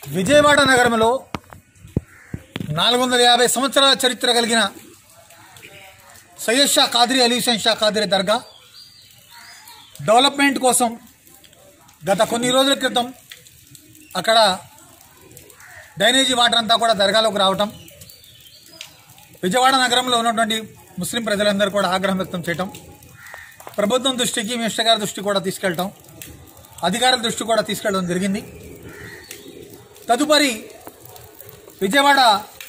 విజయవాడ నగరంలో నాలుగు వందల యాభై సంవత్సరాల చరిత్ర కలిగిన సయ్యద్ షా ఖాద్రీ అలీషన్ షా ఖాద్రీ దర్గా డెవలప్మెంట్ కోసం గత కొన్ని రోజుల క్రితం అక్కడ డ్రైనేజీ వాటర్ అంతా కూడా దర్గాలోకి రావటం విజయవాడ నగరంలో ఉన్నటువంటి ముస్లిం ప్రజలందరూ కూడా ఆగ్రహం వ్యక్తం చేయటం ప్రభుత్వం దృష్టికి మినిస్టర్ గారి దృష్టికి కూడా తీసుకెళ్ళటం అధికారుల దృష్టి కూడా తీసుకెళ్ళడం జరిగింది తదుపరి విజయవాడ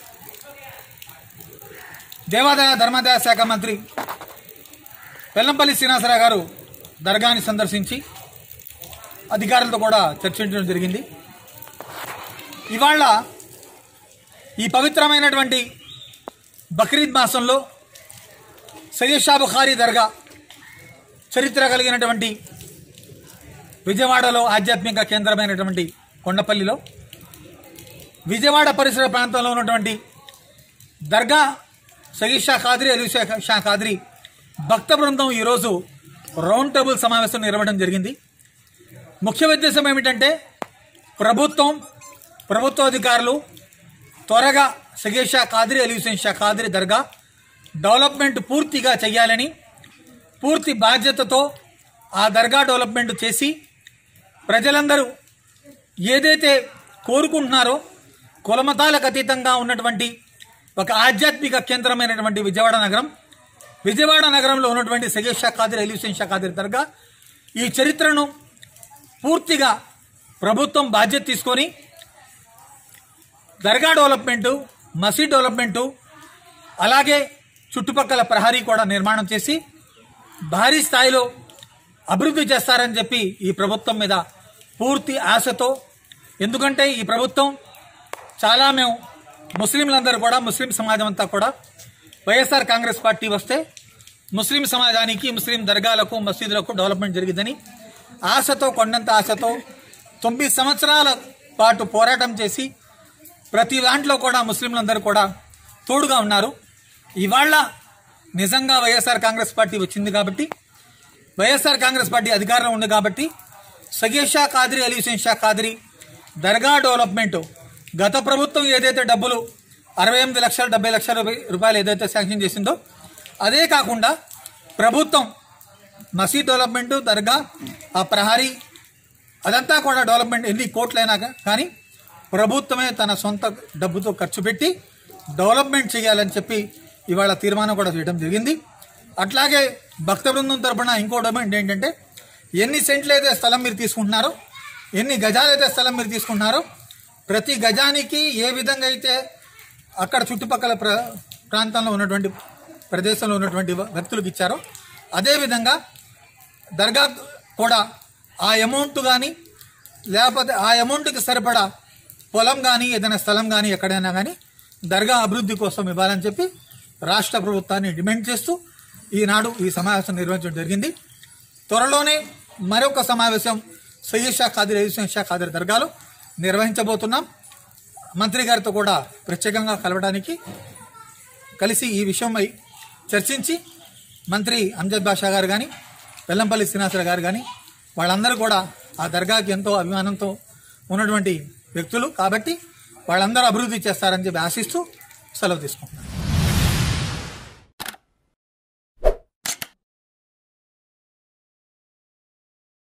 దేవాదాయ ధర్మాదాయ శాఖ మంత్రి వెల్లంపల్లి శ్రీనివాసరావు గారు దర్గాని సందర్శించి అధికారులతో కూడా చర్చించడం జరిగింది ఇవాళ ఈ పవిత్రమైనటువంటి బక్రీద్ మాసంలో సయ్యద్ షా బుఖారీ దర్గా చరిత్ర కలిగినటువంటి విజయవాడలో ఆధ్యాత్మిక కేంద్రమైనటువంటి కొండపల్లిలో విజయవాడ పరిసర ప్రాంతంలో ఉన్నటువంటి దర్గా సయీద్ షా ఖాద్రీ అలీ షా షా ఖాద్రీ భక్త బృందం ఈరోజు రౌండ్ టేబుల్ సమావేశం నిర్వహించడం జరిగింది ముఖ్య ఉద్దేశం ఏమిటంటే ప్రభుత్వం ప్రభుత్వ అధికారులు త్వరగా సగీర్ షా ఖాద్రీ అలీ హుసేన్ షా ఖాద్రీ దర్గా డెవలప్మెంట్ పూర్తిగా చేయాలని పూర్తి బాధ్యతతో ఆ దర్గా డెవలప్మెంట్ చేసి ప్రజలందరూ ఏదైతే కోరుకుంటున్నారో కులమతాలకు అతీతంగా ఉన్నటువంటి ఒక ఆధ్యాత్మిక కేంద్రమైనటువంటి విజయవాడ నగరం విజయవాడ నగరంలో ఉన్నటువంటి సగేష్ షా ఖాదిర్ అలీ హుసేన్ షా ఖాదిర్ దర్గా ఈ చరిత్రను పూర్తిగా ప్రభుత్వం బాధ్యత తీసుకొని దర్గా డెవలప్మెంటు మసీద్ డెవలప్మెంటు అలాగే చుట్టుపక్కల ప్రహరీ కూడా నిర్మాణం చేసి భారీ స్థాయిలో అభివృద్ధి చేస్తారని చెప్పి ఈ ప్రభుత్వం మీద పూర్తి ఆశతో ఎందుకంటే ఈ ప్రభుత్వం చాలా మేము ముస్లింలందరూ కూడా ముస్లిం సమాజం అంతా కూడా వైఎస్ఆర్ కాంగ్రెస్ పార్టీ వస్తే ముస్లిం సమాజానికి ముస్లిం దర్గాలకు మసీదులకు డెవలప్మెంట్ జరిగిందని ఆశతో కొండంత ఆశతో తొమ్మిది సంవత్సరాల పాటు పోరాటం చేసి ప్రతి దాంట్లో కూడా ముస్లింలందరూ కూడా తోడుగా ఉన్నారు ఇవాళ నిజంగా వైఎస్ఆర్ కాంగ్రెస్ పార్టీ వచ్చింది కాబట్టి వైఎస్ఆర్ కాంగ్రెస్ పార్టీ అధికారంలో ఉంది కాబట్టి సగీర్ షా ఖాద్రీ అలీ హుసేన్ షా ఖాద్రీ దర్గా డెవలప్మెంట్ గత ప్రభుత్వం ఏదైతే డబ్బులు అరవై ఎనిమిది లక్షల డెబ్బై లక్షల రూపాయ- రూపాయలు ఏదైతే శాంక్షన్ చేసిందో అదే కాకుండా ప్రభుత్వం మసీద్ డెవలప్మెంట్ దర్గా ఆ ప్రహరీ అదంతా కూడా డెవలప్మెంట్ ఎన్ని కోట్లైనా కా- కానీ ప్రభుత్వమే తన సొంత డబ్బుతో ఖర్చు పెట్టి డెవలప్మెంట్ చేయాలని చెప్పి ఇవాళ తీర్మానం కూడా చేయడం జరిగింది అట్లాగే భక్త బృందం తరపున ఇంకో డిమాండ్ ఏంటంటే ఎన్ని సెంట్లు అయితే స్థలం మీరు తీసుకుంటున్నారో ఎన్ని గజాలు అయితే స్థలం మీరు తీసుకుంటున్నారో ప్రతి గజానికి ఏ విధంగా అయితే అక్కడ చుట్టుపక్కల ప్ర ప్రాంతంలో ఉన్నటువంటి ప్రదేశంలో ఉన్నటువంటి వ్యక్తులకు ఇచ్చారో అదేవిధంగా దర్గా కూడా ఆ అమౌంట్ కానీ లేకపోతే ఆ అమౌంట్కి సరిపడా పొలం కానీ ఏదైనా స్థలం కానీ ఎక్కడైనా కానీ దర్గా అభివృద్ధి కోసం ఇవ్వాలని చెప్పి రాష్ట్ర ప్రభుత్వాన్ని డిమాండ్ చేస్తూ ఈనాడు ఈ సమావేశం నిర్వహించడం జరిగింది త్వరలోనే మరొక సమావేశం సయ్యద్ షా ఖాదిర్ అలీస్లాం షా ఖాదిర్ దర్గాలో నిర్వహించబోతున్నాం మంత్రి గారితో కూడా ప్రత్యేకంగా కలవడానికి కలిసి ఈ విషయమై చర్చించి మంత్రి అంజద్ బాషా గారు కానీ వెల్లంపల్లి శ్రీనివాసరావు గారు కానీ వాళ్ళందరూ కూడా ఆ దర్గాకి ఎంతో అభిమానంతో ఉన్నటువంటి వ్యక్తులు కాబట్టి వాళ్ళందరూ అభివృద్ధి చేస్తారని చెప్పి ఆశిస్తూ సెలవు తీసుకుంటున్నాను